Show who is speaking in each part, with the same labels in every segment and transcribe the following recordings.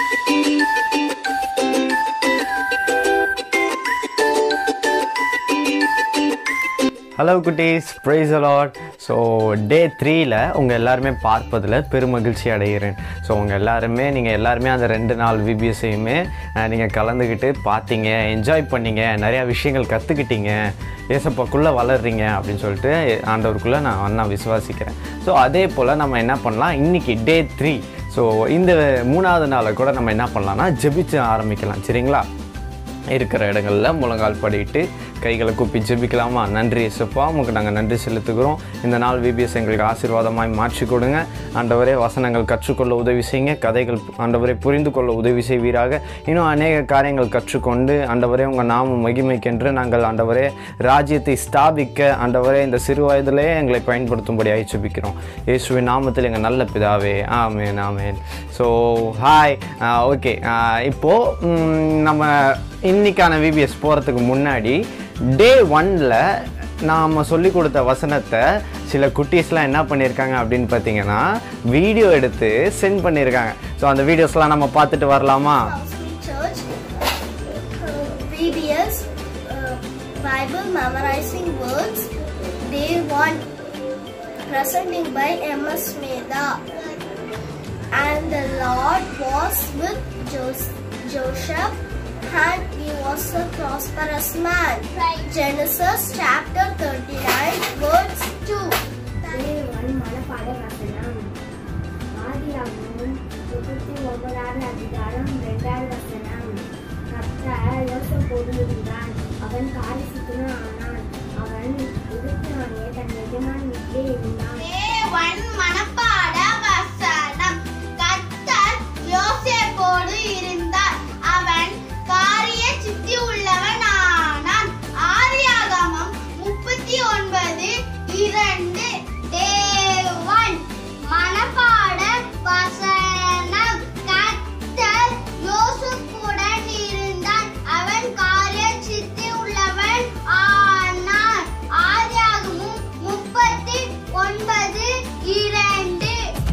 Speaker 1: Hello குட்டீஸ் price a lot so day த்ரீல உங்கள் எல்லாருமே பார்ப்பதில் பெருமகிழ்ச்சி அடைகிறேன் ஸோ உங்கள் எல்லாருமே நீங்கள் எல்லாருமே அந்த ரெண்டு நாள் விபிஎஸ்ஸையுமே நீங்கள் கலந்துக்கிட்டு பார்த்தீங்க என்ஜாய் பண்ணீங்க நிறையா விஷயங்கள் கற்றுக்கிட்டீங்க ஏசப்பாக்குள்ளே வளர்றீங்க அப்படின்னு சொல்லிட்டு ஆண்டவருக்குள்ளே நான் நான் விசுவாசிக்கிறேன் ஸோ அதே போல் நம்ம என்ன பண்ணலாம் இன்றைக்கி டே த்ரீ ஸோ இந்த மூணாவது நாளை கூட நம்ம என்ன பண்ணலாம்னா ஜெபிச்சு ஆரம்பிக்கலாம் சரிங்களா இருக்கிற இடங்களில் முழங்கால் படிட்டு கைகளை கூப்பி ஜெபிக்கலாமா நன்றி இசப்பா உங்களுக்கு நாங்கள் நன்றி செலுத்துகிறோம் இந்த நாள் விபிஎஸ் எங்களுக்கு ஆசீர்வாதமாய் மாற்றி கொடுங்க ஆண்டவரே வசனங்கள் கற்றுக்கொள்ள உதவி செய்யுங்க கதைகள் ஆண்டவரை புரிந்து கொள்ள உதவி செய்வீராக இன்னும் அநேக காரியங்கள் கற்றுக்கொண்டு ஆண்டவரே உங்கள் நாம மகிமைக்கென்று நாங்கள் ஆண்டவரே ராஜ்யத்தை ஸ்தாபிக்க ஆண்டவரே இந்த சிறு வயதிலே எங்களை பயன்படுத்தும்படி ஜெபிக்கிறோம் இயேசுவின் நாமத்தில் எங்கள் நல்ல பிதாவே ஆமேன் ஆமேன் ஸோ ஹாய் ஓகே இப்போது நம்ம இன்னைக்கான விபிஎஸ் போகிறதுக்கு முன்னாடி டே ஒன்ல நாம் சொல்லி கொடுத்த வசனத்தை சில குட்டீஸ்லாம் என்ன பண்ணியிருக்காங்க அப்படின்னு பார்த்தீங்கன்னா வீடியோ எடுத்து சென்ட் பண்ணியிருக்காங்க ஸோ அந்த வீடியோஸ்லாம் நம்ம பார்த்துட்டு வரலாமா
Speaker 2: Housing Church, uh, VBS, uh, Bible Memorizing Words, Day 1, presenting by M.S. Meda. And the Lord was with Jos- Joseph, and he was a prosperous man. Genesis chapter 39, verse 2.
Speaker 3: தேவன் மனப்பாட வசனம் ஆதியாகமம் முப்பத்தி ஒன்பதாவது அதிகாரம் இரண்டாவது வசனம் கர்த்தர் யோசப்போடு இருந்தான் அவன் காரிசித்துன ஆனான் அவன் எதிர்த்தானே தன் எஜமான் வீட்டிலே இருந்தான்
Speaker 2: தேவன் மனப்பாட வசனம் கர்த்தர் யோசேப்போடு இருந்தார் அவன் காரிய சித்தி உள்ளவன் ஆனான் ஆதியாகமம் முப்பத்தி ஒன்பது இரண்டு தேவன் மனப்பாட வசனம் கர்த்தர் யோசேப்புடன் இருந்தார் அவன் காரிய சித்தி உள்ளவன் ஆனான் ஆதியாகமம் முப்பத்தி ஒன்பது இரண்டு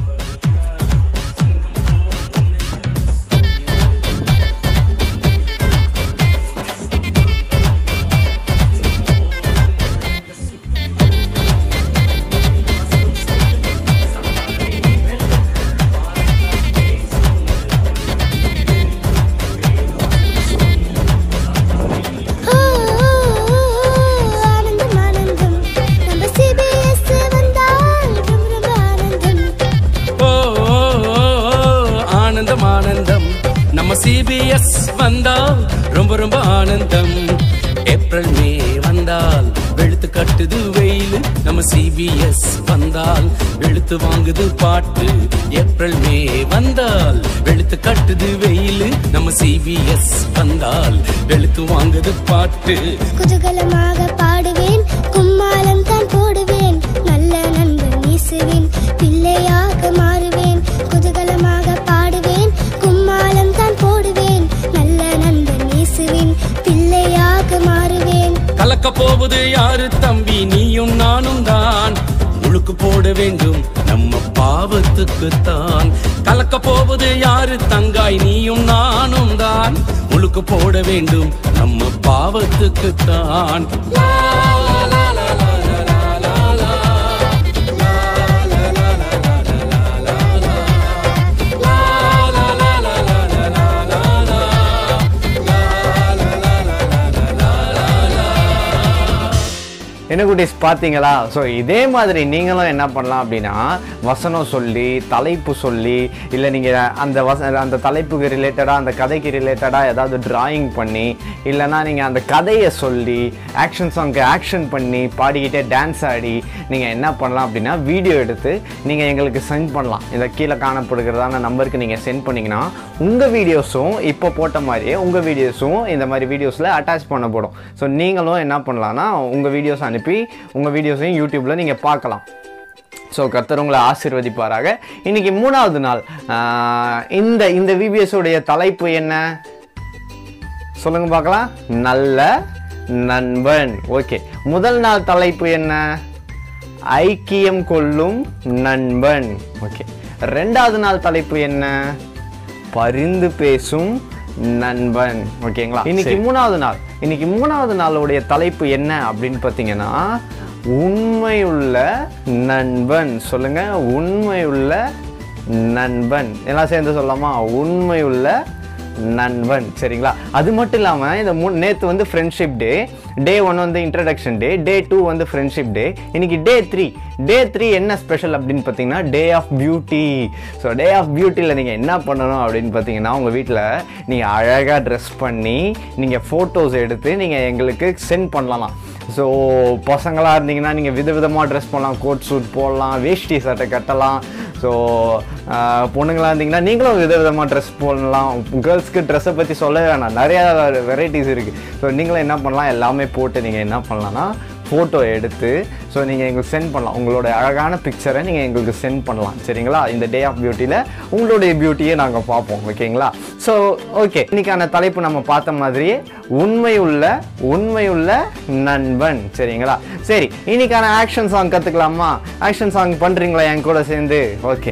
Speaker 3: ஆனந்தம் ஆனந்தம் நம்ம சிபிஎஸ் வந்தால் ரொம்ப ரொம்ப ஆனந்தம்
Speaker 4: ஓ ஓ, ஓ, ஓ, ஆனந்தம் ஆனந்தம் நம்ம சிபிஎஸ் வந்தால் ரொம்ப ரொம்ப ஆனந்தம் ஏப்ரல் மே வந்தால் வெளுத்து கட்டுது வெயில் நம்ம சிபிஎஸ் வந்தால் வெளுத்து வாங்குது பாட்டு ஏப்ரல் மே வந்தால் வெளுத்து கட்டுது வெயில் நம்ம சிபிஎஸ் வந்தால் வெளுத்து வாங்குது பாட்டு
Speaker 3: குதூகலமாக பாடுவேன் கும்மாளம் தான் போடுவேன் நல்ல நண்பன் இயேசுவின் பிள்ளையாக மாறுவேன் குதூகலமாக பாடுவேன் கும்மாளம் தான் போடுவேன் நல்ல நண்பன் இயேசுவின் பிள்ளையாக மாறுவேன்
Speaker 4: கலக்க போவது யாரு தம்பி நீயும் நானும் தான் முழுக்கு போட வேண்டும் நம்ம பாவத்துக்கு தான் கலக்க போவது யாரு தங்காய் நீயும் நானும் தான் முழுக்கு போட வேண்டும் நம்ம பாவத்துக்கு தான்
Speaker 1: என்ன குட்டீஸ் பார்த்தீங்களா ஸோ இதே மாதிரி நீங்களும் என்ன பண்ணலாம் அப்படின்னா வசனம் சொல்லி தலைப்பு சொல்லி இல்லை நீங்கள் அந்த வச அந்த தலைப்புக்கு ரிலேட்டடாக அந்த கதைக்கு ரிலேட்டடாக ஏதாவது டிராயிங் பண்ணி இல்லைன்னா நீங்கள் அந்த கதையை சொல்லி ஆக்ஷன் சாங்க்கு ஆக்ஷன் பண்ணி பாடிக்கிட்டே டான்ஸ் ஆடி நீங்கள் என்ன பண்ணலாம் அப்படின்னா வீடியோ எடுத்து நீங்கள் எங்களுக்கு சென்ட் பண்ணலாம் இந்த கீழே காணப்படுகிறதான நம்பருக்கு நீங்கள் சென்ட் பண்ணிங்கன்னா உங்கள் வீடியோஸும் இப்போ போட்ட மாதிரியே உங்கள் வீடியோஸும் இந்த மாதிரி வீடியோஸில் அட்டாச் பண்ணப்படும் ஸோ நீங்களும் என்ன பண்ணலாம்னா உங்கள் வீடியோஸ் அனுப்பி உங்கள் வீடியோஸையும் யூடியூப்பில் நீங்கள் பார்க்கலாம் ஸோ கர்த்தர் உங்களை ஆசீர்வதிப்பாராக இன்னைக்கு மூணாவது நாள் ஆஹ் இந்த இந்த VBS உடைய தலைப்பு என்ன சொல்லுங்க பார்க்கலாம் நல்ல நண்பன் ஓகே முதல் நாள் தலைப்பு என்ன ஐக்கியம் கொள்ளும் நண்பன் ஓகே ரெண்டாவது நாள் தலைப்பு என்ன பரிந்து பேசும் நண்பன் ஓகேங்களா இன்னைக்கு மூணாவது நாள் இன்னைக்கு மூணாவது நாளுடைய தலைப்பு என்ன அப்படின்னு பார்த்தீங்கன்னா உண்மையுள்ள நண்பன் சொல்லுங்க உண்மையுள்ள நண்பன் எல்லாம் சேர்ந்து சொல்லலாமா உண்மையுள்ள நண்பன் சரிங்களா அது மட்டும் இல்லாமல் இந்த மூ நேற்று வந்து ஃப்ரெண்ட்ஷிப் டே டே ஒன் வந்து இன்ட்ரடக்ஷன் டே டே டூ வந்து ஃப்ரெண்ட்ஷிப் டே இன்னைக்கு டே த்ரீ டே த்ரீ என்ன ஸ்பெஷல் அப்படின்னு பார்த்தீங்கன்னா day of beauty so day of பியூட்டியில் நீங்கள் என்ன பண்ணணும் அப்படின்னு பார்த்தீங்கன்னா உங்கள் வீட்டில் நீங்கள் அழகாக ட்ரெஸ் பண்ணி நீங்கள் ஃபோட்டோஸ் எடுத்து நீங்கள் எங்களுக்கு சென்ட் பண்ணலாம் ஸோ பசங்களாக இருந்தீங்கன்னா நீங்கள் விதவிதமாக ட்ரெஸ் பண்ணலாம் கோட் சூட் போடலாம் வேஷ்டி சட்டை கட்டலாம் ஸோ பொண்ணுங்களாக இருந்தீங்கன்னா நீங்களும் விதவிதமாக ட்ரெஸ் போடலாம் கேர்ள்ஸ்க்கு ட்ரெஸ்ஸை பற்றி சொல்ல வேணாம் நிறையா வெரைட்டிஸ் இருக்குது ஸோ நீங்களும் என்ன பண்ணலாம் எல்லாமே போட்டு நீங்கள் என்ன பண்ணலாம்னா ஃபோட்டோ எடுத்து ஸோ நீங்கள் எங்களுக்கு சென்ட் பண்ணலாம் உங்களோட அழகான பிக்சரை நீங்கள் எங்களுக்கு சென்ட் பண்ணலாம் சரிங்களா இந்த டே ஆஃப் பியூட்டியில் உங்களுடைய பியூட்டியை நாங்கள் பார்ப்போம் ஓகேங்களா ஸோ ஓகே இன்னைக்கான தலைப்பு நம்ம பார்த்த மாதிரியே உண்மையுள்ள உண்மையுள்ள நண்பன் சரிங்களா சரி இன்னைக்கான ஆக்ஷன் சாங் கற்றுக்கலாமா ஆக்ஷன் சாங் பண்ணுறீங்களா என் கூட சேர்ந்து ஓகே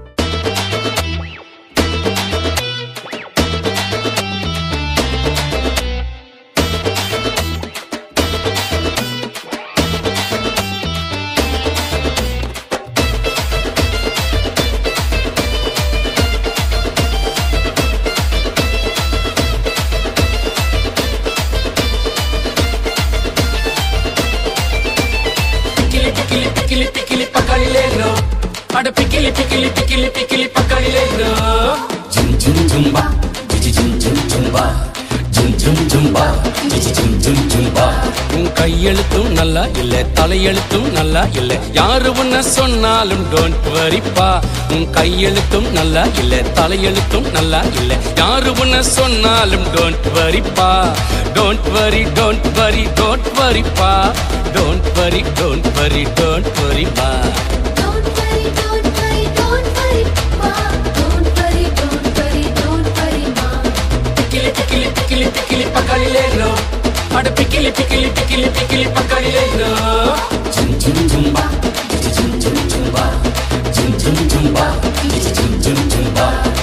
Speaker 4: పికిలి పికిలి పికిలి పికిలి పకడిలేరు అడ పికిలి పికిలి పికిలి పికిలి పకడిలేరు జుమ్ జుమ్ జుంబా జిజి జుమ్ జుమ్ జుంబా ஜும் ஜும் ஜும்பா ஜிஜி ஜும் ஜும் ஜும்பா உன் கையெழுத்தும் நல்லா இல்ல தலையெழுத்தும் நல்லா இல்ல யாரு உன்ன சொன்னாலும் டோன்ட் வரிப்பா உன் கையெழுத்தும் நல்லா இல்ல தலையெழுத்தும் நல்லா இல்ல யாரு உன்ன சொன்னாலும் டோன்ட் வரிப்பா don't worry don't worry don't வரிப்பா don't worry don't worry don't வரிப்பா
Speaker 5: Don't worry, don't worry, don't worry, ma. Don't worry, don't worry, don't worry, ma.
Speaker 4: పికిలి పికిలి పికిలి పికిలి పకడిలేరు అడ పికిలి పికిలి పికిలి పికిలి పకడిలేరు జుమ్ జుమ్ జుంబా జిజి జుమ్ జుమ్ జుంబా జుమ్ జుమ్ జుంబా జిజి జుమ్ జుమ్ జుంబా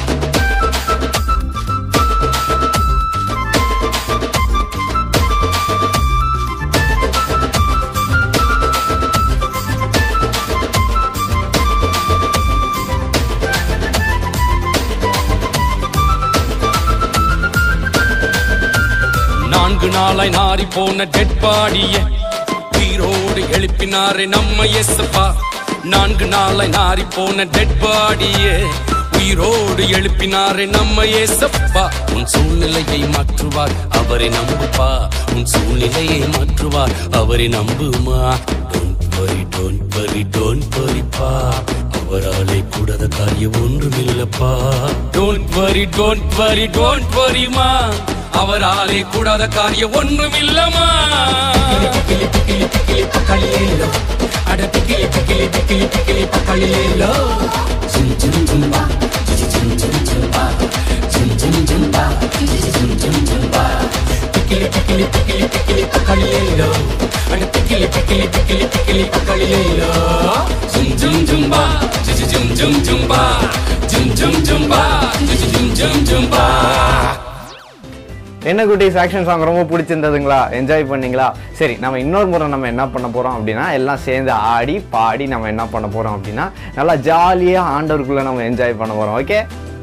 Speaker 4: நான்கு நாளாய் நாரி போன டெட் பாடிய உயிரோடு எழுப்பினாரே நம்ம எஸ்ப்பா நான்கு நாளாய் நாரி போன டெட் பாடிய உயிரோடு எழுப்பினாரே நம்ம ஏசப்பா உன் சூழ்நிலையை மாற்றுவார் அவரை நம்புப்பா உன் சூழ்நிலையை மாற்றுவார் அவரை நம்புமா don't worry don't worry don't வரிப்பா அவராலே கூடாத காரியம் ஒன்றுமில்லப்பா don't worry don't worry don't வரிமா அவராலே கூடாத காரியம் ஒன்றுமில்லமா பிக்கிலி பிக்கிலி பிக்கிலி பக்கலிலேலோ அட பிக்கிலி பிக்கிலி பிக்கிலி பிக்கிலி பக்கலிலேலோ ஜும் ஜும் ஜும்பா ஜிஜி ஜும் ஜும் ஜும்பா ஜும் ஜும் ஜும்பா ஜிஜி ஜும் ஜும் ஜும்பா பிக்கிலி பிக்கிலி பிக்கிலி பிக்கிலி பக்கலிலேலோ அட பிக்கிலி பிக்கிலி பிக்கிலி பிக்கிலி பக்கலிலேலோ ஜும் ஜும் ஜும்பா ஜிஜி ஜும் ஜும் ஜும்பா ஜும் ஜும் ஜும்பா ஜிஜி ஜும் ஜும் ஜும்பா
Speaker 1: என்ன குட்டீஸ் ஆக்ஷன் சாங் ரொம்ப பிடிச்சிருந்ததுங்களா என்ஜாய் பண்ணீங்களா சரி நம்ம இன்னொரு முறை நம்ம என்ன பண்ண போகிறோம் அப்படின்னா எல்லாம் சேர்ந்து ஆடி பாடி நம்ம என்ன பண்ண போகிறோம் அப்படின்னா நல்லா ஜாலியாக ஆண்டவருக்குள்ளே நம்ம என்ஜாய் பண்ண போகிறோம் ஓகே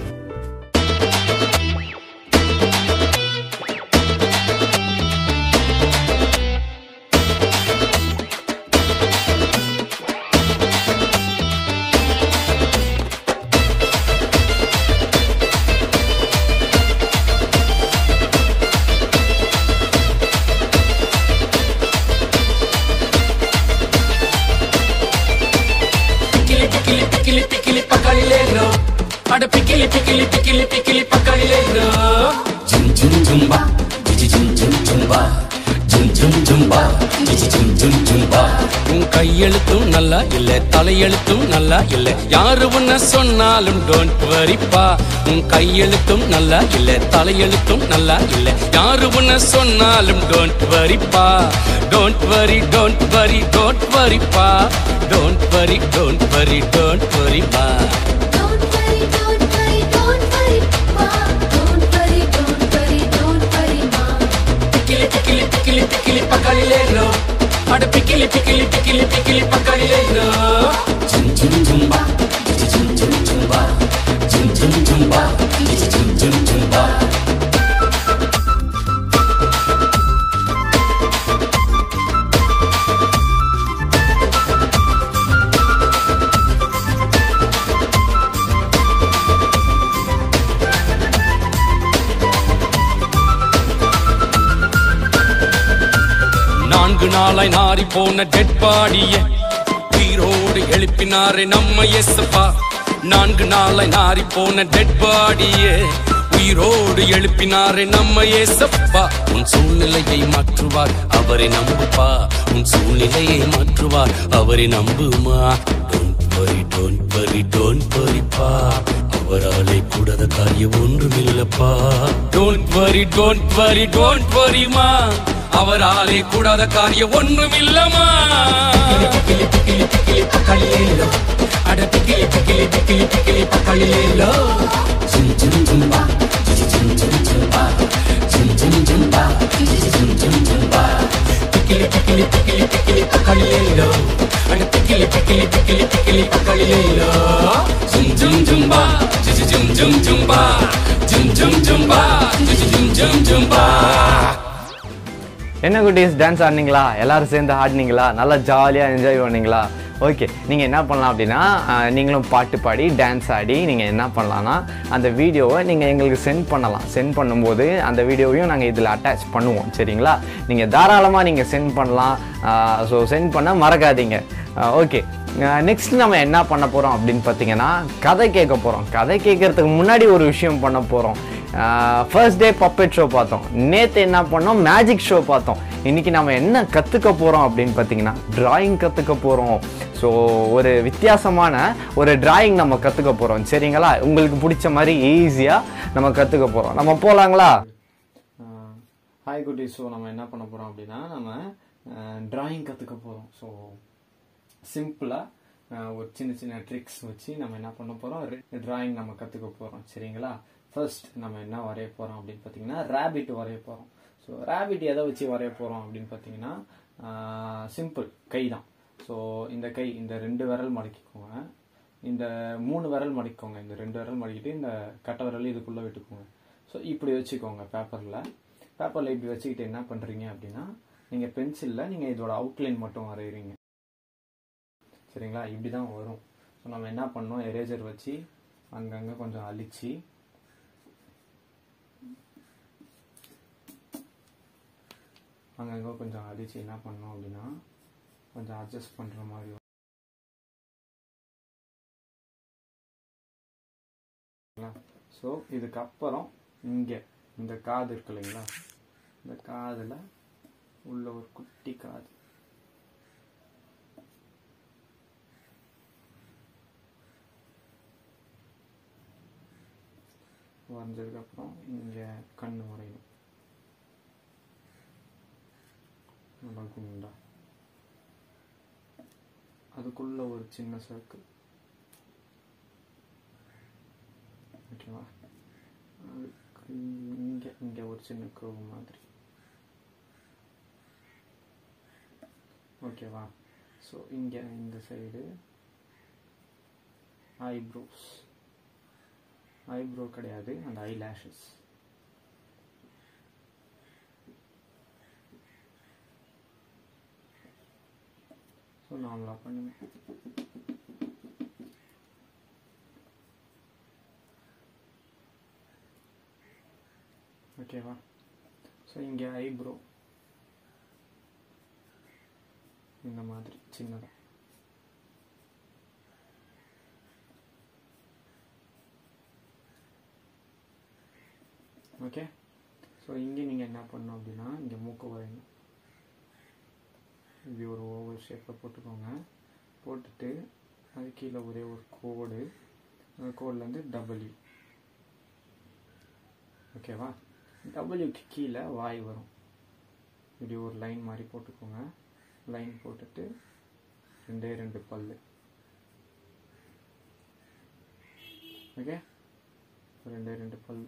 Speaker 4: పికిలి పికిలి పికిలి పికిలి పకడిలేరు అడ పికిలి పికిలి పికిలి పికిలి పకడిలేరు జుమ్ జుమ్ జుంబా జిజి జుమ్ జుమ్ జుంబా ஜும் ஜும் ஜும்பா ஜிஜி ஜும் ஜும் ஜும்பா உன் கையெழுத்தும் நல்லா இல்ல தலையெழுத்தும் நல்லா இல்ல யாரு உன்ன சொன்னாலும் டோன்ட் வரிப்பா உன் கையெழுத்தும் நல்லா இல்ல தலையெழுத்தும் நல்லா இல்ல யாரு உன்ன சொன்னாலும் டோன்ட் வரிப்பா don't worry don't worry don't வரிப்பா don't worry don't worry don't வரிப்பா
Speaker 5: Don't worry, don't worry, don't worry, ma.
Speaker 4: பிக்கிலி பக்கலிலேலோ ஜும் ஜும் ஜும்பா ஜும் ஜும் ஜும்பா ஜும் ஜும் ஜும்பா ஜும் ஜும் ஜும்பா நான்கு நாளாய் நாரி போன டெட் பாடிய உயிரோடு எழுப்பினாரே நம்ம எஸ்ஸப்பா நான்கு நாளாய் நாரி போன டெட் பாடிய உயிரோடு எழுப்பினாரே நம்ம ஏசப்பா உன் சூழ்நிலையை மாற்றுவார் அவரை நம்புப்பா உன் சூழ்நிலையை மாற்றுவார் அவரை நம்புமா don't worry don't worry don't வரிப்பா அவராலே கூடாத காரியம் ஒன்றுமில்லப்பா don't worry don't worry don't வரிமா அவராலே கூடாத காரியம் ஒன்றுமில்லமா பிக்கிலி பிக்கிலி பிக்கிலி பக்கலிலேலோ அட பிக்கிலி பிக்கிலி பிக்கிலி பிக்கிலி பக்கலிலேலோ ஜும் ஜும் ஜும்பா ஜும் ஜும் ஜும்பா ஜும் ஜும் ஜும்பா ஜும் ஜும் ஜும்பா பிக்கிலி பிக்கிலி பிக்கிலி பிக்கிலி பக்கலிலேலோ அட பிக்கிலி பிக்கிலி பிக்கிலி பிக்கிலி பக்கலிலேலோ ஜும் ஜும் ஜும்பா ஜும் ஜும் ஜும் ஜும்பா ஜும் ஜும் ஜும்பா ஜும் ஜும் ஜும் ஜும்பா
Speaker 1: என்ன குட்டீஸ் டான்ஸ் ஆடினீங்களா எல்லாரும் சேர்ந்து ஆடினீங்களா நல்லா ஜாலியாக என்ஜாய் பண்ணீங்களா ஓகே நீங்கள் என்ன பண்ணலாம் அப்படின்னா ஆஹ், நீங்களும் பாட்டு பாடி டான்ஸ் ஆடி நீங்கள் என்ன பண்ணலாம்னா அந்த வீடியோவை நீங்கள் எங்களுக்கு சென்ட் பண்ணலாம் சென்ட் பண்ணும்போது அந்த வீடியோவையும் நாங்கள் இதில் அட்டாச் பண்ணுவோம் சரிங்களா நீங்கள் தாராளமாக நீங்கள் சென்ட் பண்ணலாம் ஸோ சென்ட் பண்ண மறக்காதீங்க ஓகே நெக்ஸ்ட் நம்ம என்ன பண்ண போகிறோம் அப்படின்னு பார்த்தீங்கன்னா கதை கேட்க போகிறோம் கதை கேட்கறதுக்கு முன்னாடி ஒரு விஷயம் பண்ண போகிறோம் ஃபர்ஸ்ட் டே பப்பெட் ஷோ பார்த்தோம் நேற்று என்ன பண்ணோம் மேஜிக் ஷோ பார்த்தோம் இன்னைக்கு நம்ம என்ன கற்றுக்க போகிறோம் அப்படின்னு பார்த்தீங்கன்னா டிராயிங் கற்றுக்க போகிறோம் ஸோ ஒரு வித்தியாசமான ஒரு டிராயிங் நம்ம கற்றுக்க போகிறோம் சரிங்களா உங்களுக்கு பிடிச்ச மாதிரி ஈஸியாக நம்ம கற்றுக்க போகிறோம் நம்ம போகலாங்களா ஹாய் குட்டி ஸோ நம்ம என்ன பண்ண போகிறோம் அப்படின்னா நம்ம டிராயிங் கற்றுக்க போகிறோம் ஸோ சிம்பிளாக ஒரு சின்ன சின்ன ட்ரிக்ஸ் வச்சு நம்ம என்ன பண்ண போகிறோம் டிராயிங் நம்ம கற்றுக்க போகிறோம் சரிங்களா ஃபர்ஸ்ட் நம்ம என்ன வரைய போகிறோம் அப்படின்னு பார்த்தீங்கன்னா ரேபிட் வரைய போகிறோம் ஸோ ரேபிட் எதை வச்சு வரைய போகிறோம் அப்படின்னு பார்த்தீங்கன்னா சிம்பிள் கை தான் ஸோ இந்த கை இந்த ரெண்டு விரல் மடக்கிக்கோங்க இந்த மூணு விரல் மடிக்கோங்க இந்த ரெண்டு விரல் மடிக்கிட்டு இந்த கட்டை விரல் இதுக்குள்ளே விட்டுக்கோங்க ஸோ இப்படி வச்சுக்கோங்க பேப்பரில் பேப்பரில் இப்படி வச்சுக்கிட்டு என்ன பண்ணுறீங்க அப்படின்னா நீங்கள் பென்சிலில் நீங்கள் இதோட அவுட்லைன் மட்டும் வரைகிறீங்க சரிங்களா இப்படி தான் வரும் ஸோ நம்ம என்ன பண்ணோம் எரேசர் வச்சு அங்கங்கே கொஞ்சம் அழிச்சு அங்கங்கே கொஞ்சம் அழிச்சு என்ன பண்ணோம் அப்படின்னா கொஞ்சம் அட்ஜஸ்ட் பண்ணுற மாதிரி வரும். ஸோ இதுக்கப்புறம் இங்கே இந்த காது இருக்கு இல்லைங்களா இந்த காதில் உள்ள ஒரு குட்டி காது வரைஞ்சதுக்கப்புறம் இங்கே கண்ணு வரையணும் நல்லா குண்டா அதுக்குள்ள ஒரு சின்ன சர்க்கிள் ஓகேவா அதுக்கு இங்கே இங்கே ஒரு சின்ன curve மாதிரி ஓகேவா ஸோ இங்கே இந்த சைடு ஐப்ரோஸ் ஐப்ரோ கிடையாது அந்த ஐ லேஷஸ் ஸோ நார்மலாக பண்ணுங்க ஓகேவா ஸோ இங்கே ஐப்ரோ இந்த மாதிரி சின்னதாக ஓகே ஸோ இங்கே நீங்கள் என்ன பண்ணணும் அப்படின்னா இங்கே மூக்கு வரையணும் இப்படி ஒரு ஓவர் ஷேப்பில் போட்டுக்கோங்க போட்டுட்டு அது கீழே ஒரே ஒரு கோடு அந்த கோட்லேருந்து டபுள்யூ ஓகேவா டபுள்யூக்கு கீழே வாய் வரும் இப்படி ஒரு லைன் மாதிரி போட்டுக்கோங்க லைன் போட்டுட்டு ரெண்டே ரெண்டு பல்லு ஓகே ரெண்டே ரெண்டு பல்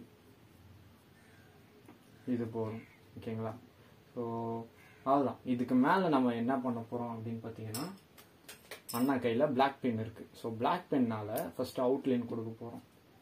Speaker 1: இது போதும் ஓகேங்களா ஸோ அவ்வளோதான் இதுக்கு மேலே நம்ம என்ன பண்ண போகிறோம் அப்படின்னு பார்த்தீங்கன்னா அண்ணா கையில் பிளாக் பென் இருக்குது ஸோ பிளாக் பென்னால் ஃபஸ்ட்டு அவுட்லைன் கொடுக்க போகிறோம்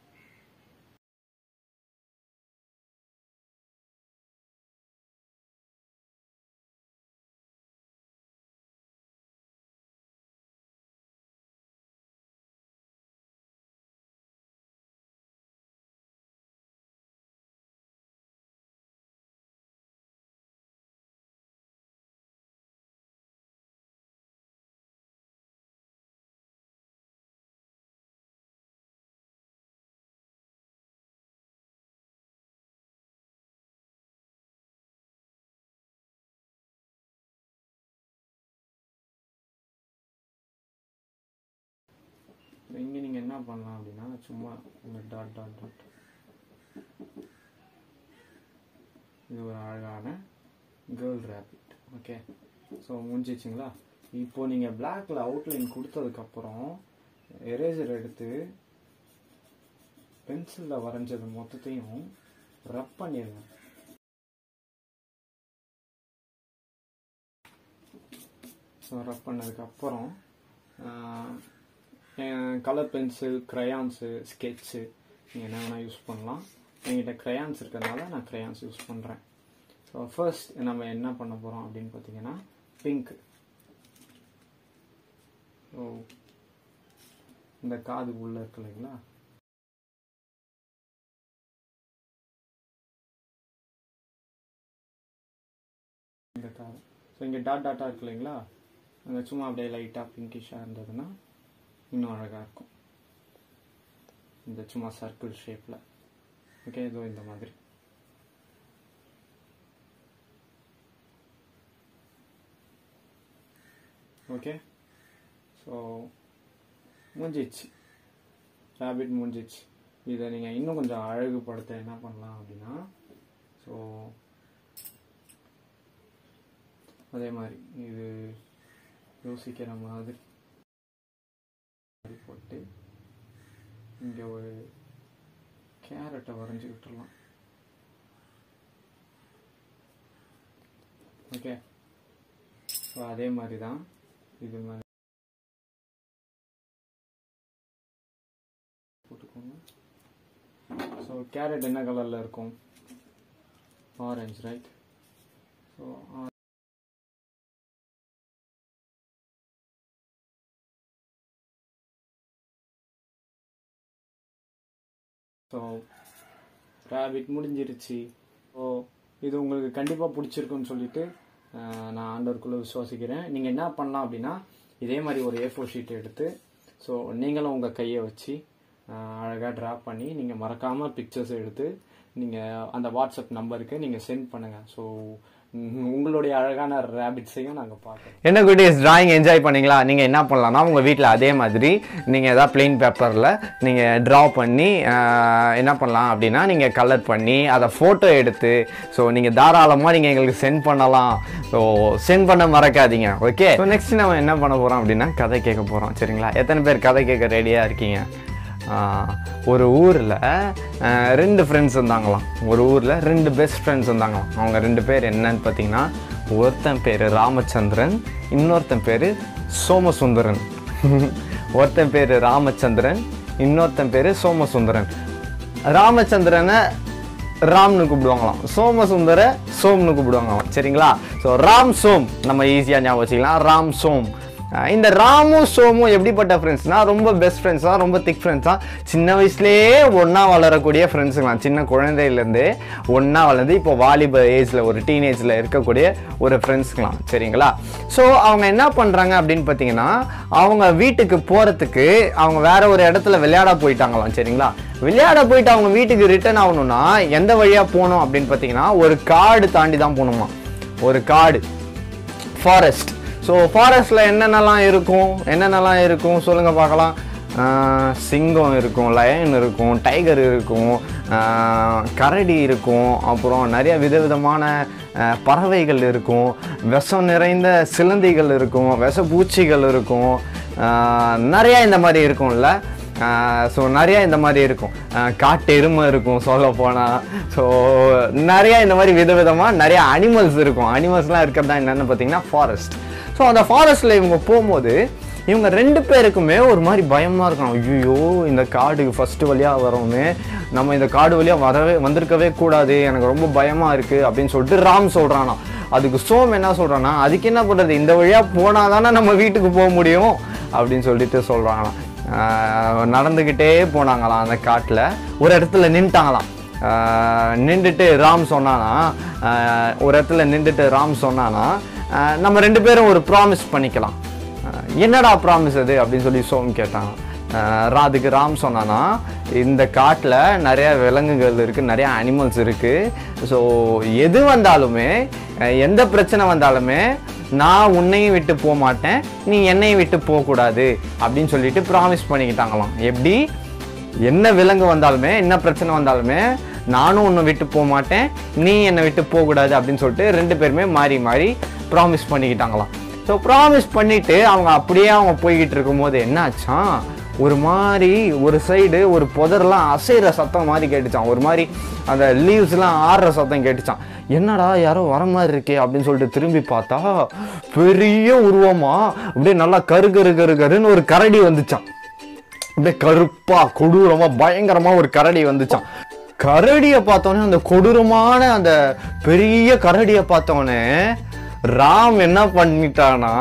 Speaker 1: இங்கே நீங்கள் என்ன பண்ணலாம் அப்படின்னா சும்மா இந்த டாட் டாட் டாட் இது ஒரு அழகான கேர்ள் ரேபிட் ஓகே ஸோ முடிஞ்சிச்சிங்களா இப்போ நீங்கள் பிளாக்ல அவுட்லைன் கொடுத்ததுக்கப்புறம் எரேசர் எடுத்து பென்சிலில் வரைஞ்சது மொத்தத்தையும் ரப் பண்ணிடுங்க ஸோ ரப் பண்ணதுக்கப்புறம் கலர் பென்சில் க்ரையான்ஸு ஸ்கெட்சு நீங்கள் என்ன வேணால் யூஸ் பண்ணலாம் என்கிட்ட க்ரையான்ஸ் இருக்கிறதுனால நான் க்ரையான்ஸ் யூஸ் பண்ணுறேன் ஸோ ஃபர்ஸ்ட் நம்ம என்ன பண்ண போகிறோம் அப்படின்னு பார்த்தீங்கன்னா பிங்க் ஸோ இந்த காது உள்ள இருக்கு இல்லைங்களா இந்த காது ஸோ இங்கே டாட் டாட்டாக இருக்கு இல்லைங்களா அங்கே சும்மா அப்படியே லைட்டாக பிங்கிஷாக இருந்ததுன்னா இன்னும் அழகாக இருக்கும் இந்த சும்மா சர்க்கிள் ஷேப்பில் ஓகே இதோ இந்த மாதிரி ஓகே ஸோ முடிஞ்சிச்சு ரேபிட் முடிஞ்சிச்சு இதை நீங்கள் இன்னும் கொஞ்சம் அழகுபடுத்த என்ன பண்ணலாம் அப்படின்னா ஸோ அதே மாதிரி இது யோசிக்கிற மாதிரி மாதிரி போட்டு இங்கே ஒரு கேரட்டை வரைஞ்சி விட்டுறலாம் ஓகே ஸோ அதே மாதிரி தான் இது மாதிரி போட்டுக்கோங்க ஸோ கேரட் என்ன கலரில் இருக்கும் orange right so so rabbit முடிஞ்சிருச்சு ஸோ இது உங்களுக்கு கண்டிப்பாக பிடிச்சிருக்குன்னு சொல்லிட்டு அஹ், நான் ஆண்டவருக்குள்ளே விசுவாசிக்கிறேன் நீங்கள் என்ன பண்ணலாம் அப்படின்னா இதே மாதிரி ஒரு ஏ ஃபோர் ஷீட் எடுத்து ஸோ நீங்களும் உங்கள் கையை வச்சு அழகாக ட்ரா பண்ணி நீங்கள் மறக்காமல் பிக்சர்ஸ் எடுத்து நீங்கள் அந்த வாட்ஸ்அப் நம்பருக்கு நீங்கள் சென்ட் பண்ணுங்கள் ஸோ உங்களுடைய அழகான ரேபிட்ஸையும் நாங்கள் பார்க்குறோம்
Speaker 6: என்ன குட்டீஸ் டிராயிங் என்ஜாய் பண்ணீங்களா நீங்கள் என்ன பண்ணலாம்னா உங்கள் வீட்டில் அதே மாதிரி நீங்கள் எதாவது பிளெயின் பேப்பரில் நீங்கள் ட்ரா பண்ணி ஆஹ், என்ன பண்ணலாம் அப்படின்னா நீங்கள் கலர் பண்ணி அதை ஃபோட்டோ எடுத்து ஸோ நீங்கள் தாராளமாக நீங்கள் எங்களுக்கு சென்ட் பண்ணலாம் ஸோ சென்ட் பண்ண மறக்காதீங்க ஓகே ஸோ நெக்ஸ்ட் நம்ம என்ன பண்ண போகிறோம் அப்படின்னா கதை கேட்க போகிறோம் சரிங்களா எத்தனை பேர் கதை கேட்க ரெடியாக இருக்கீங்க ஆஹ், ஒரு ஊரில் ரெண்டு ஃப்ரெண்ட்ஸ் இருந்தாங்களாம் ஒரு ஊரில் ரெண்டு பெஸ்ட் ஃப்ரெண்ட்ஸ் இருந்தாங்களாம் அவங்க ரெண்டு பேர் என்னன்னு பார்த்தீங்கன்னா ஒருத்தன் பேர் ராமச்சந்திரன் இன்னொருத்தன் பேர் சோமசுந்தரன் ஒருத்தன் பேர் ராமச்சந்திரன் இன்னொருத்தன் பேர் சோமசுந்தரன் ராமச்சந்திரனை ராம்னு கூப்பிடுவாங்களாம் சோமசுந்தர சோம்னு கூப்பிடுவாங்களாம் சரிங்களா ஸோ ராம் சோம் நம்ம ஈஸியாக ஞாபகம் வச்சுக்கலாம் ராம் சோம் அஹ் இந்த ராமும் சோமும் எப்படிப்பட்ட ஃப்ரெண்ட்ஸ்னா ரொம்ப பெஸ்ட் ஃப்ரெண்ட்ஸ் தான் ரொம்ப திக் ஃப்ரெண்ட்ஸ் தான் சின்ன வயசுலேயே ஒன்றா வளரக்கூடிய ஃப்ரெண்ட்ஸுங்களாம் சின்ன குழந்தையிலேருந்தே ஒன்றா வளர்ந்து இப்போ வாலிப ஏஜில் ஒரு டீனேஜில் இருக்கக்கூடிய ஒரு ஃப்ரெண்ட்ஸ்ங்களாம் சரிங்களா ஸோ அவங்க என்ன பண்ணுறாங்க அப்படின்னு பார்த்தீங்கன்னா அவங்க வீட்டுக்கு போகிறதுக்கு அவங்க வேற ஒரு இடத்துல விளையாட போயிட்டாங்களாம் சரிங்களா விளையாட போயிட்டு அவங்க வீட்டுக்கு ரிட்டர்ன் ஆகணும்னா எந்த வழியாக போகணும் அப்படின்னு பார்த்தீங்கன்னா ஒரு காடு தாண்டி தான் போகணுமா ஒரு காடு ஃபாரஸ்ட் ஸோ ஃபாரஸ்ட்டில் என்னென்னலாம் இருக்கும் என்னென்னலாம் இருக்கும் சொல்லுங்கள் பார்க்கலாம் ஆஹ் சிங்கம் இருக்கும் லயன் இருக்கும் டைகர் இருக்கும் ஆஹ் கரடி இருக்கும் அப்புறம் நிறைய விதவிதமான ஆஹ் பறவைகள் இருக்கும் விஷம் நிறைந்த சிலந்திகள் இருக்கும் விஷப்பூச்சிகள் இருக்கும் ஆஹ் நிறையா இந்த மாதிரி இருக்கும்ல ஸோ நிறையா இந்த மாதிரி இருக்கும் ஆஹ் காட்டு எருமை இருக்கும் சொல்ல போனால் ஸோ நிறையா இந்த மாதிரி விதவிதமாக நிறைய அனிமல்ஸ் இருக்கும் அனிமல்ஸ்லாம் இருக்கிறது தான் என்னென்னு பார்த்தீங்கன்னா ஃபாரஸ்ட் ஸோ அந்த ஃபாரஸ்ட்டில் இவங்க போகும்போது இவங்க ரெண்டு பேருக்குமே ஒரு மாதிரி பயமாக இருக்கும் ஐயோ இந்த காடு ஃபஸ்ட்டு வழியாக வரோமே நம்ம இந்த காடு வழியாக வரவே வந்திருக்கவே கூடாது எனக்கு ரொம்ப பயமாக இருக்குது அப்படின்னு சொல்லிட்டு ராம் சொல்கிறானா அதுக்கு சோம் என்ன சொல்கிறான்னா அதுக்கு என்ன பண்ணுறது இந்த வழியாக போனால் தானே நம்ம வீட்டுக்கு போக முடியும் அப்படின்னு சொல்லிட்டு சொல்கிறாங்களாம் நடந்துக்கிட்டே போனாங்களாம் அந்த காட்டில் ஒரு இடத்துல நின்ட்டாங்களாம் ஆஹ் நின்றுட்டு ராம் சொன்னானா ஆஹ் ஒரு இடத்துல நின்றுட்டு ராம் சொன்னானா ஆஹ் நம்ம ரெண்டு பேரும் ஒரு ப்ராமிஸ் பண்ணிக்கலாம் ஆஹ் என்னடா ப்ராமிஸ் அது அப்படின்னு சொல்லி சோம் கேட்டாங்க ஆஹ் ரா- அதுக்கு ராம் சொன்னானா இந்த காட்டில் நிறைய விலங்குகள் இருக்குது நிறைய அனிமல்ஸ் இருக்குது ஸோ எது வந்தாலுமே ஆஹ் எந்த பிரச்சனை வந்தாலுமே நான் உன்னையும் விட்டு போக மாட்டேன் நீ என்னையும் விட்டு போகக்கூடாது அப்படின்னு சொல்லிட்டு ப்ராமிஸ் பண்ணிக்கிட்டாங்களாம் எப்படி என்ன விலங்கு வந்தாலுமே என்ன பிரச்சனை வந்தாலுமே நானும் உன்னை விட்டு போக மாட்டேன் நீ என்னை விட்டு போகக்கூடாது அப்படின்னு சொல்லிட்டு ரெண்டு பேருமே மாறி மாறி ப்ராமிஸ் பண்ணிக்கிட்டாங்களாம் ஸோ ப்ராமிஸ் பண்ணிட்டு அவங்க அப்படியே அவங்க போய்கிட்டு இருக்கும்போது என்ன ஆச்சான் ஒரு மாதிரி ஒரு சைடு ஒரு புதர்லாம் அசைகிற சத்தம் மாதிரி கேட்டுச்சான் ஒரு மாதிரி அந்த லீவ்ஸ்லாம் ஆடுற சத்தம் கேட்டுச்சான் என்னடா யாரோ வர மாதிரி இருக்கே அப்படின்னு சொல்லிட்டு திரும்பி பார்த்தா பெரிய உருவமா அப்படியே நல்லா கரு கரு கரு கருன்னு ஒரு கரடி வந்துச்சான் அப்படியே கருப்பா கொடூரமா பயங்கரமா ஒரு கரடி வந்துச்சான் கரடியை பார்த்தோன்னே அந்த கொடூரமான அந்த பெரிய கரடியை பார்த்தோன்னே ராம் என்ன பண்ணிட்டானா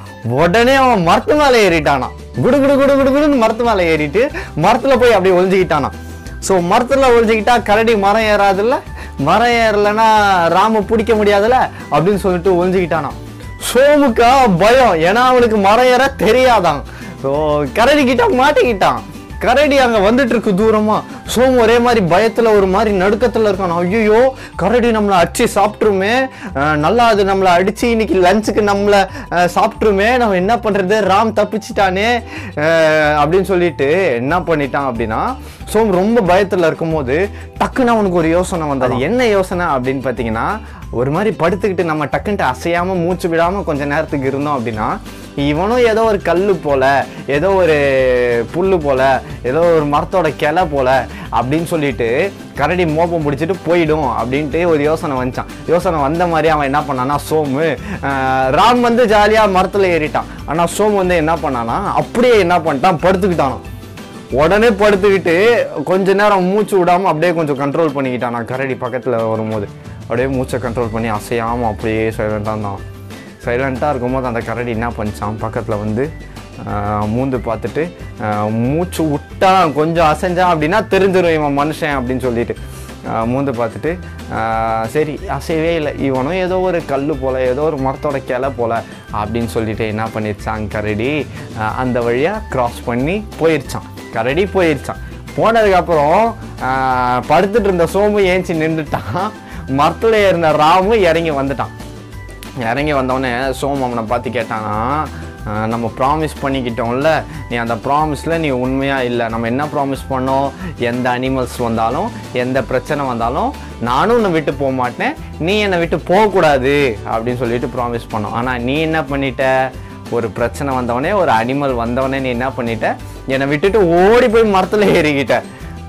Speaker 6: உடனே அவன் மரத்து மேலே ஏறிட்டானா குடு குடு குடு குடு குடுன்னு மரத்து மேலே ஏறிட்டு மரத்துல போய் அப்படியே ஒளிஞ்சுக்கிட்டானா ஸோ மரத்துல ஒளிஞ்சுக்கிட்டா கரடி மரம் ஏறாதுல்ல மரம் ஏறலைன்னா ராம பிடிக்க முடியாதுல்ல அப்படின்னு சொல்லிட்டு ஒளிஞ்சுக்கிட்டானா சோமுக்கா பயம் ஏன்னா அவனுக்கு மரம் ஏற தெரியாதான் ஸோ கரடி கிட்ட மாட்டிக்கிட்டான் கரடி அங்க வந்துட்டு இருக்கு தூரமா சோமு ஒரே மாதிரி பயத்துல ஒரு மாதிரி நடுக்கத்துல இருக்கான் ஐயோ கரடி நம்மளை அடிச்சு சாப்பிட்ருமே அஹ் நல்லா அது நம்மளை அடிச்சு இன்னைக்கு லஞ்சுக்கு நம்மளை அஹ், சாப்பிட்ருமே நம்ம என்ன பண்றது ராம் தப்பிச்சிட்டானே அஹ், அப்படின்னு சொல்லிட்டு என்ன பண்ணிட்டான் அப்படின்னா சோம் ரொம்ப பயத்துல இருக்கும்போது டக்குன்னு அவனுக்கு ஒரு யோசனை வந்தது என்ன யோசனை அப்படின்னு பார்த்தீங்கன்னா ஒரு மாதிரி படுத்துக்கிட்டு நம்ம டக்குன்ட்டு அசையாம மூச்சு விடாம கொஞ்ச நேரத்துக்கு இருந்தோம் அப்படின்னா இவனும் ஏதோ ஒரு கல்லு போல ஏதோ ஒரு புல்லு போல ஏதோ ஒரு மரத்தோட கிளை போல அப்படின்னு சொல்லிட்டு கரடி மோப்பம் பிடிச்சிட்டு போயிடும் அப்படின்ட்டு ஒரு யோசனை வந்துச்சான் யோசனை வந்த மாதிரி அவன் என்ன பண்ணானா சோமு ஆஹ் ராம் வந்து ஜாலியாக மரத்தில் ஏறிட்டான் ஆனால் சோமு வந்து என்ன பண்ணானா அப்படியே என்ன பண்ணிட்டான் படுத்துக்கிட்டானாம் உடனே படுத்துக்கிட்டு கொஞ்ச நேரம் மூச்சு விடாம அப்படியே கொஞ்சம் கண்ட்ரோல் பண்ணிக்கிட்டான் நான் கரடி பக்கத்தில் வரும்போது அப்படியே மூச்சை கண்ட்ரோல் பண்ணி அசையாமல் அப்படியே சைலண்டாக இருந்தான் சைலண்ட்டாக இருக்கும்போது அந்த கரடி என்ன பண்ணிச்சான் பக்கத்தில் வந்து ஆஹ், மூந்து பார்த்துட்டு ஆஹ், மூச்சு விட்டான் கொஞ்சம் அசைஞ்சான் அப்படின்னா தெரிஞ்சிடும் இவன் மனுஷன் அப்படின்னு சொல்லிட்டு ஆஹ், மூந்து பார்த்துட்டு ஆஹ், சரி அசையவே இல்லை இவனும் ஏதோ ஒரு கல் போல் ஏதோ ஒரு மரத்தோட கிளை போல் அப்படின்னு சொல்லிட்டு என்ன பண்ணிருச்சான் கரடி ஆஹ், அந்த வழியாக கிராஸ் பண்ணி போயிருச்சான் கரடி போயிருச்சான் போனதுக்கப்புறம் ஆஹ், படுத்துட்டு இருந்த சோமு ஏஞ்சி நின்றுட்டான் மரத்தில் இருந்த ராமு இறங்கி வந்துட்டான் இறங்கி வந்தோடனே சோம் அவனை பார்த்து கேட்டானா "ஆஹ், நம்ம ப்ராமிஸ் பண்ணிக்கிட்டோம்ல நீ அந்த ப்ராமிஸில் நீ உண்மையாக இல்லை நம்ம என்ன ப்ராமிஸ் பண்ணோம் எந்த அனிமல்ஸ் வந்தாலும் எந்த பிரச்சனை வந்தாலும் நானும் உன்னை விட்டு போக மாட்டேன் நீ என்னை விட்டு போகக்கூடாது அப்படின்னு சொல்லிட்டு ப்ராமிஸ் பண்ணோம் ஆனால் நீ என்ன பண்ணிட்ட ஒரு பிரச்சனை வந்தவொடனே ஒரு அனிமல் வந்தவொடனே நீ என்ன பண்ணிட்ட என்னை விட்டுட்டு ஓடி போய் மரத்தில் ஏறிக்கிட்ட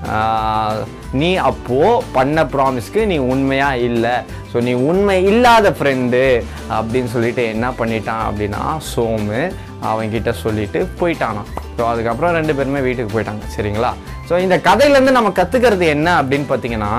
Speaker 6: ஆஹ், நீ அப்போ பண்ண ப்ராமிஸ்க்கு நீ உண்மையா இல்லை ஸோ நீ உண்மை இல்லாத ஃப்ரெண்டு அப்படின்னு சொல்லிட்டு என்ன பண்ணிட்டான் அப்படின்னா சோமு அவன்கிட்ட சொல்லிட்டு போயிட்டானான் ஸோ அதுக்கப்புறம் ரெண்டு பேருமே வீட்டுக்கு போயிட்டாங்க சரிங்களா ஸோ இந்த கதையிலேருந்து நம்ம கற்றுக்கிறது என்ன அப்படின்னு பார்த்தீங்கன்னா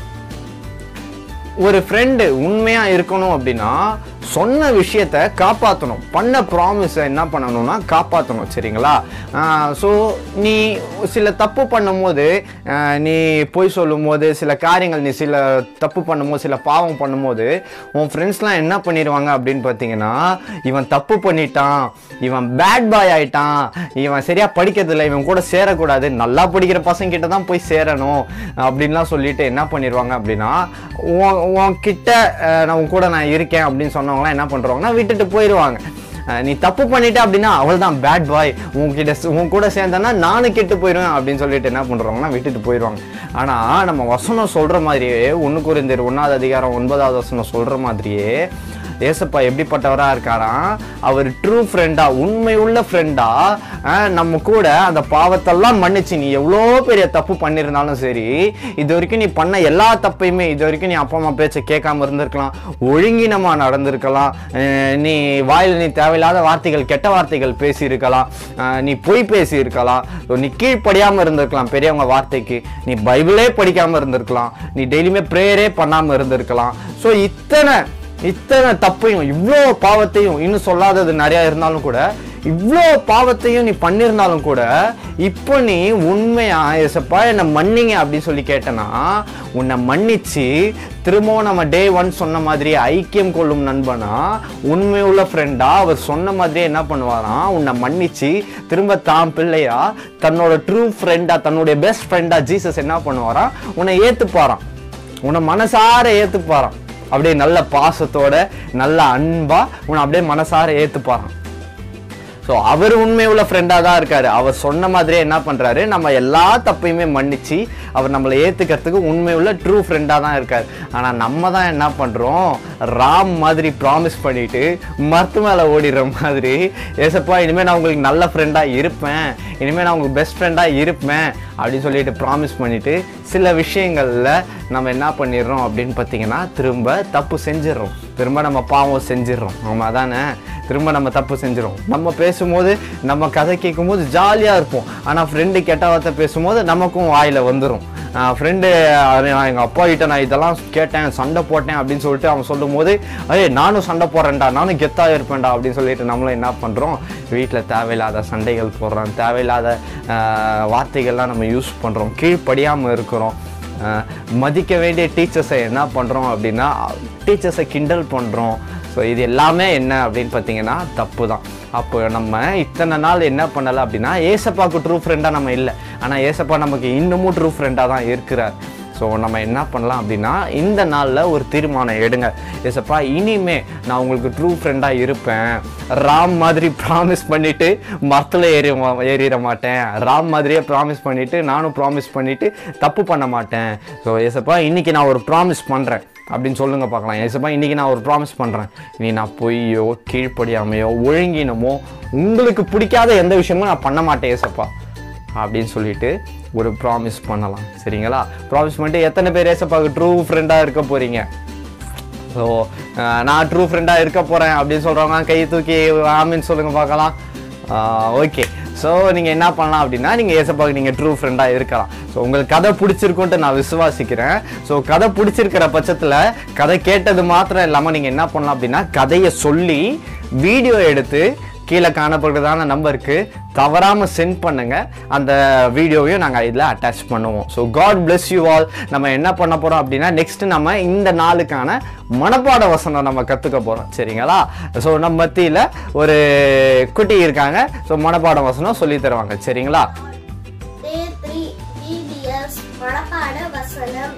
Speaker 6: ஒரு ஃப்ரெண்டு உண்மையாக இருக்கணும் அப்படின்னா சொன்ன விஷயத்த காப்பாற்றணும் பண்ண ப்ராமிஸை என்ன பண்ணணும்னா காப்பாற்றணும் சரிங்களா ஸோ நீ சில தப்பு பண்ணும்போது ஆஹ் நீ பொய் சொல்லும்போது சில காரியங்கள் நீ சில தப்பு பண்ணும்போது சில பாவம் பண்ணும்போது உன் ஃப்ரெண்ட்ஸ்லாம் என்ன பண்ணிடுவாங்க அப்படின்னு பார்த்தீங்கன்னா இவன் தப்பு பண்ணிட்டான் இவன் பேட் பாய் ஆயிட்டான் இவன் சரியா படிக்கிறதில்ல இவன் கூட சேரக்கூடாது நல்லா படிக்கிற பசங்க கிட்ட தான் போய் சேரணும் அப்படின்லாம் சொல்லிட்டு என்ன பண்ணிடுவாங்க அப்படின்னா உன் உன்கிட்ட அஹ், நான் உன் கூட நான் இருக்கேன் அப்படின்னு சொன்னவங்களாம் என்ன பண்ணுறாங்கன்னா விட்டுட்டு போயிடுவாங்க அஹ், நீ தப்பு பண்ணிட்ட அப்படின்னா அவள் தான் பேட் பாய் உன்கிட்ட ச- உன் கூட சேர்ந்தனா நானும் கெட்டு போயிடுவேன் அப்படின்னு சொல்லிட்டு என்ன பண்ணுறாங்கன்னா விட்டுட்டு போயிடுவாங்க ஆனால் நம்ம வசனம் சொல்கிற மாதிரியே ஒன்று குறைந்தர் ஒன்றாவது அதிகாரம் ஒன்பதாவது வசனம் சொல்கிற மாதிரியே ஏசப்பா எப்படிப்பட்டவரா இருக்காராம் அவர் ட்ரூ ஃப்ரெண்டா உண்மை உள்ள ஃப்ரெண்டா நம்ம கூட அந்த பாவத்தெல்லாம் மன்னிச்சு நீ எவ்வளோ பெரிய தப்பு பண்ணியிருந்தாலும் சரி இது வரைக்கும் நீ பண்ண எல்லா தப்பையுமே இது வரைக்கும் நீ அப்பா அம்மா பேச்சை கேட்காம இருந்திருக்கலாம் ஒழுங்கினமா நடந்திருக்கலாம் அஹ் நீ வாயில் நீ தேவையில்லாத வார்த்தைகள் கெட்ட வார்த்தைகள் பேசியிருக்கலாம் அஹ் நீ பொய் பேசியிருக்கலாம் நீ கீழ்ப்படியாம இருந்திருக்கலாம் பெரியவங்க வார்த்தைக்கு நீ பைபிளே படிக்காம இருந்திருக்கலாம் நீ டெய்லியுமே ப்ரேயரே பண்ணாம இருந்திருக்கலாம் ஸோ இத்தனை இத்தனை தப்பையும் இவ்வளோ பாவத்தையும் இன்னும் சொல்லாதது நிறையா இருந்தாலும் கூட இவ்வளோ பாவத்தையும் நீ பண்ணியிருந்தாலும் கூட இப்போ நீ உண்மையா ஏசப்பா என்னை மன்னிங்க அப்படின்னு சொல்லி கேட்டனா உன்னை மன்னிச்சு திரும்பவும் நம்ம டே ஒன் சொன்ன மாதிரி ஐக்கியம் கொள்ளும் நண்பனா உண்மை உள்ள ஃப்ரெண்டா அவர் சொன்ன மாதிரியே என்ன பண்ணுவாராம் உன்னை மன்னிச்சு திரும்ப தாம் பிள்ளையா தன்னோட ட்ரூ ஃப்ரெண்டா தன்னுடைய பெஸ்ட் ஃப்ரெண்டா ஜீசஸ் என்ன பண்ணுவாராம் உன்னை ஏத்துப்பாராம் உன்னை மனசார ஏத்துப்பாராம் அப்படியே நல்ல பாசத்தோட நல்ல அன்பா உன்னை அப்படியே மனசார ஏத்துப்பாராம் ஸோ அவர் உண்மை உள்ள ஃப்ரெண்டாக தான் இருக்காரு அவர் சொன்ன மாதிரியே என்ன பண்றாரு நம்ம எல்லா தப்பையுமே மன்னிச்சு அவர் நம்மளை ஏத்துக்கிறதுக்கு உண்மை உள்ள ட்ரூ ஃப்ரெண்டாக தான் இருக்காரு ஆனால் நம்ம தான் என்ன பண்றோம் ராம் மாதிரி ப்ராமிஸ் பண்ணிட்டு மரத்து மேலே ஓடிடுற மாதிரி ஏசப்பா இனிமேல் நான் உங்களுக்கு நல்ல ஃப்ரெண்டாக இருப்பேன் இனிமேல் நான் உங்களுக்கு பெஸ்ட் ஃப்ரெண்டாக இருப்பேன் அப்படின்னு சொல்லிட்டு ப்ராமிஸ் பண்ணிட்டு சில விஷயங்கள்ல நம்ம என்ன பண்ணிடுறோம் அப்படின்னு பார்த்தீங்கன்னா திரும்ப தப்பு செஞ்சிடுறோம் திரும்ப நம்ம பாவம் செஞ்சிடுறோம் ஆமா தானே திரும்ப நம்ம தப்பு செஞ்சிடும் நம்ம பேசும்போது நம்ம கதை கேட்கும்போது ஜாலியாக இருப்போம் ஆனால் ஃப்ரெண்டு கெட்ட வார்த்தை பேசும்போது நமக்கும் வாயில் வந்துடும் ஃப்ரெண்டு நான் எங்கள் அப்பா கிட்ட நான் இதெல்லாம் கேட்டேன் சண்டை போட்டேன் அப்படின்னு சொல்லிட்டு அவன் சொல்லும்போது ஏய் நானும் சண்டை போடுறேன்டா நானும் கெத்தாக இருப்பேன்டா அப்படின்னு சொல்லிட்டு நம்மளும் என்ன பண்ணுறோம் வீட்டில் தேவையில்லாத சண்டைகள் போடுறோம் தேவையில்லாத ஆஹ், வார்த்தைகள்லாம் நம்ம யூஸ் பண்ணுறோம் கீழ்ப்படியாமல் இருக்கிறோம் ஆஹ், மதிக்க வேண்டிய டீச்சர்ஸை என்ன பண்ணுறோம் அப்படின்னா டீச்சர்ஸை கிண்டல் பண்ணுறோம் ஸோ இது எல்லாமே என்ன அப்படின்னு பார்த்தீங்கன்னா தப்பு தான் அப்போ நம்ம இத்தனை நாள் என்ன பண்ணலை அப்படின்னா ஏசப்பாவுக்கு ட்ரூ ஃப்ரெண்டாக நம்ம இல்லை ஆனால் ஏசப்பா நமக்கு இன்னமும் ட்ரூ ஃப்ரெண்டாக தான் இருக்கிறார் ஸோ நம்ம என்ன பண்ணலாம் அப்படின்னா இந்த நாளில் ஒரு தீர்மானம் எடுங்க ஏசப்பா இனிமே நான் உங்களுக்கு ட்ரூ ஃப்ரெண்டாக இருப்பேன் ராம் மாதிரி ப்ராமிஸ் பண்ணிட்டு மரத்தில் ஏறி ஏறிட மாட்டேன் ராம் மாதிரியே ப்ராமிஸ் பண்ணிட்டு நானும் ப்ராமிஸ் பண்ணிட்டு தப்பு பண்ண மாட்டேன் ஸோ ஏசப்பா இன்னைக்கு நான் ஒரு ப்ராமிஸ் பண்ணுறேன் அப்படின்னு சொல்லுங்க பார்க்கலாம் ஏசப்பா இன்னைக்கு நான் ஒரு ப்ராமிஸ் பண்ணுறேன் இனி நான் பொய்யோ கீழ்ப்படியாமையோ ஒழுங்கினமோ உங்களுக்கு பிடிக்காத எந்த விஷயமும் நான் பண்ண மாட்டேன் ஏசப்பா அப்படின்னு சொல்லிட்டு ஒரு ப்ராமிஸ் பண்ணலாம் சரிங்களா ப்ராமிஸ் பண்ணிட்டு எத்தனை பேர் ஏசப்பாவுக்கு ட்ரூ ஃப்ரெண்டாக இருக்க போறீங்க ஸோ நான் ட்ரூ ஃப்ரெண்டாக இருக்க போகிறேன் அப்படின்னு சொல்கிறவங்க கை தூக்கி ஆமின்னு சொல்லுங்கள் பார்க்கலாம் ஓகே ஸோ நீங்கள் என்ன பண்ணலாம் அப்படின்னா நீங்கள் ஏசப்பாவுக்கு நீங்கள் ட்ரூ ஃப்ரெண்டாக இருக்கலாம் ஸோ உங்களுக்கு கதை பிடிச்சிருக்குன்ட்டு நான் விசுவாசிக்கிறேன் ஸோ கதை பிடிச்சிருக்கிற பட்சத்தில் கதை கேட்டது மாத்திரம் இல்லாமல் நீங்கள் என்ன பண்ணலாம் அப்படின்னா கதையை சொல்லி வீடியோ எடுத்து கீழே காணப்படுறதான நம்பருக்கு தவறாமல் சென்ட் பண்ணுங்க அந்த வீடியோவையும் நாங்கள் இதில் அட்டாச் பண்ணுவோம் so God bless you all நம்ம என்ன பண்ண போகிறோம் அப்படின்னா நெக்ஸ்ட் நம்ம இந்த நாளுக்கான மனப்பாட வசனம் நம்ம கற்றுக்க போகிறோம் சரிங்களா ஸோ நம்ம மத்தியில் ஒரு குட்டி இருக்காங்க ஸோ மனப்பாட வசனம் சொல்லி தருவாங்க சரிங்களா
Speaker 2: டே த்ரீ டிபிஎஸ் மனப்பாட வசனம்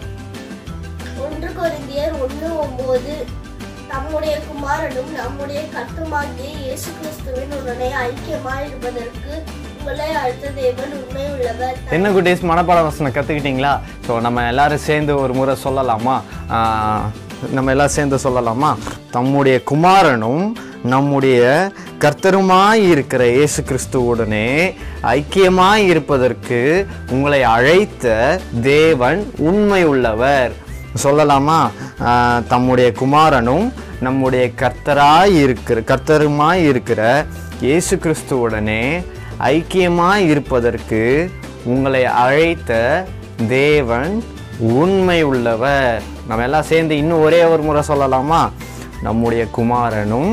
Speaker 2: ஒன்று கொரிந்தியர் ஒன்று ஒன்பது நம்முடைய குமாரனும் நம்முடைய கட்டுமாகிய இயேசு கிறிஸ்துவின் உடனே ஐக்கியமாய் இருப்பதற்கு உங்களை அழுத்த தேவன் உண்மை உள்ளவர்
Speaker 6: என்ன குட்டீஸ் மனப்பாட வசனம் கற்றுக்கிட்டீங்களா ஸோ நம்ம எல்லாரும் சேர்ந்து ஒரு முறை சொல்லலாமா ஆஹ், நம்ம எல்லாம் சேர்ந்து சொல்லலாமா தம்முடைய குமாரனும் நம்முடைய கர்த்தருமாய் இருக்கிற இயேசு கிறிஸ்துவுடனே ஐக்கியமாய் இருப்பதற்கு உங்களை அழைத்த தேவன் உண்மை உள்ளவர் சொல்லலாமா ஆஹ், தம்முடைய குமாரனும் நம்முடைய கர்த்தராய் இருக்கிற கர்த்தருமாய் இருக்கிற இயேசு கிறிஸ்துவுடனே ஐக்கியமாய் இருப்பதற்கு உங்களை அழைத்த தேவன் உண்மை உள்ளவர் நம்ம எல்லாம் சேர்ந்து இன்னும் ஒரே ஒரு முறை சொல்லலாமா நம்முடைய குமாரனும்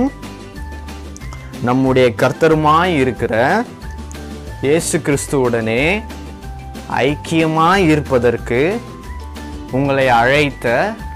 Speaker 6: நம்முடைய கர்த்தருமாய் இருக்கிற இயேசு கிறிஸ்துவுடனே ஐக்கியமாய் இருப்பதற்கு உங்களை அழைத்த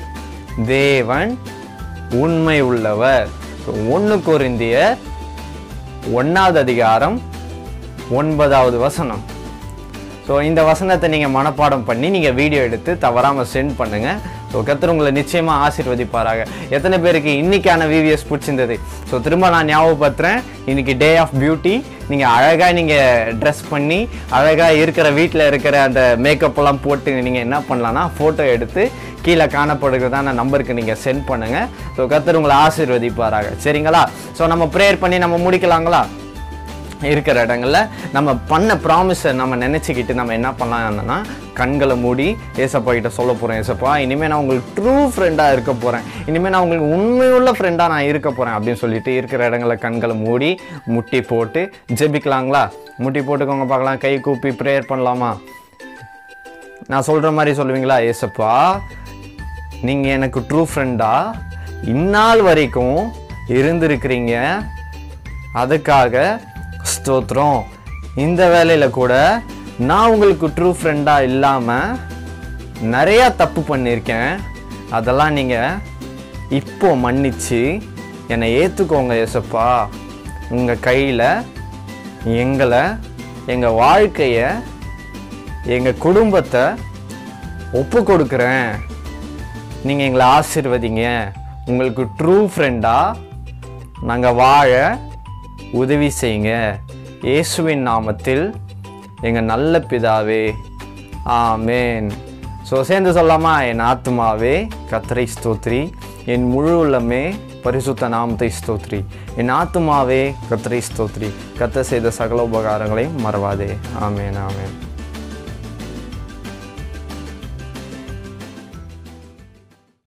Speaker 6: தேவன் உண்மை உள்ளவர் ஒன்று கொரிந்திய ஒன்றாவது அதிகாரம் ஒன்பதாவது வசனம்
Speaker 1: ஸோ இந்த வசனத்தை நீங்கள் மனப்பாடம் பண்ணி நீங்கள் வீடியோ எடுத்து தவறாமல் சென்ட் பண்ணுங்கள் ஸோ கர்த்தர் உங்களை நிச்சயமாக ஆசீர்வதிப்பாராக எத்தனை பேருக்கு இன்னைக்கான விவிஎஸ் பிடிச்சிருந்தது ஸோ திரும்ப நான் ஞாபகப்படுத்துகிறேன் இன்னைக்கு டே ஆஃப் பியூட்டி நீங்கள் அழகாக நீங்கள் ட்ரெஸ் பண்ணி அழகாக இருக்கிற வீட்டில் இருக்கிற அந்த மேக்கப் எல்லாம் போட்டு நீங்கள் என்ன பண்ணலாம்னா ஃபோட்டோ எடுத்து கீழே காணப்படுகிறதான நம்பருக்கு நீங்கள் சென்ட் பண்ணுங்கள் ஸோ கர்த்தர் உங்களை ஆசீர்வதிப்பாராக சரிங்களா ஸோ நம்ம ப்ரேயர் பண்ணி நம்ம முடிக்கலாங்களா இருக்கிற இடங்கள்ல நம்ம பண்ண ப்ராமிஸை நம்ம நினச்சிக்கிட்டு நம்ம என்ன பண்ணலாம்னா கண்களை மூடி ஏசப்பா கிட்ட சொல்ல போகிறேன் ஏசப்பா இனிமேல் நான் உங்களுக்கு ட்ரூ ஃப்ரெண்டாக இருக்க போகிறேன் இனிமேல் நான் உங்களுக்கு உண்மையுள்ள ஃப்ரெண்டாக நான் இருக்க போகிறேன் அப்படின்னு சொல்லிட்டு இருக்கிற இடங்களில் கண்களை மூடி முட்டி போட்டு ஜெபிக்கலாங்களா முட்டி போட்டுக்கோங்க பார்க்கலாம் கை கூப்பி ப்ரேயர் பண்ணலாமா நான் சொல்கிற மாதிரி சொல்லுவீங்களா ஏசப்பா நீங்கள் எனக்கு ட்ரூ ஃப்ரெண்டா இந்நாள் வரைக்கும் இருந்திருக்கிறீங்க அதுக்காக ஸ்தோத்திரம் இந்த வேலையில் கூட நான் உங்களுக்கு ட்ரூ ஃப்ரெண்டாக இல்லாமல் நிறையா தப்பு பண்ணியிருக்கேன் அதெல்லாம் நீங்கள் இப்போ மன்னிச்சு என்னை ஏற்றுக்கோங்க ஏசப்பா உங்கள் கையில் எங்களை எங்கள் வாழ்க்கையை எங்கள் குடும்பத்தை ஒப்பு கொடுக்குறேன் நீங்கள் எங்களை ஆசீர்வதிங்க உங்களுக்கு ட்ரூ ஃப்ரெண்டாக நாங்கள் வாழ உதவி செய்யுங்க இயேசுவின் நாமத்தில் எங்கள் நல்ல பிதாவே ஆமேன் ஸோ சேர்ந்து சொல்லாமா என் ஆத்மாவே கத்தரை ஸ்தோத்ரி என் முழு உள்ளமே பரிசுத்த நாமத்தை ஸ்தோத்ரி என் ஆத்மாவே கத்தரை ஸ்தோத்ரி கத்த செய்த சகல உபகாரங்களையும் மறவாதே ஆமேன் ஆமேன்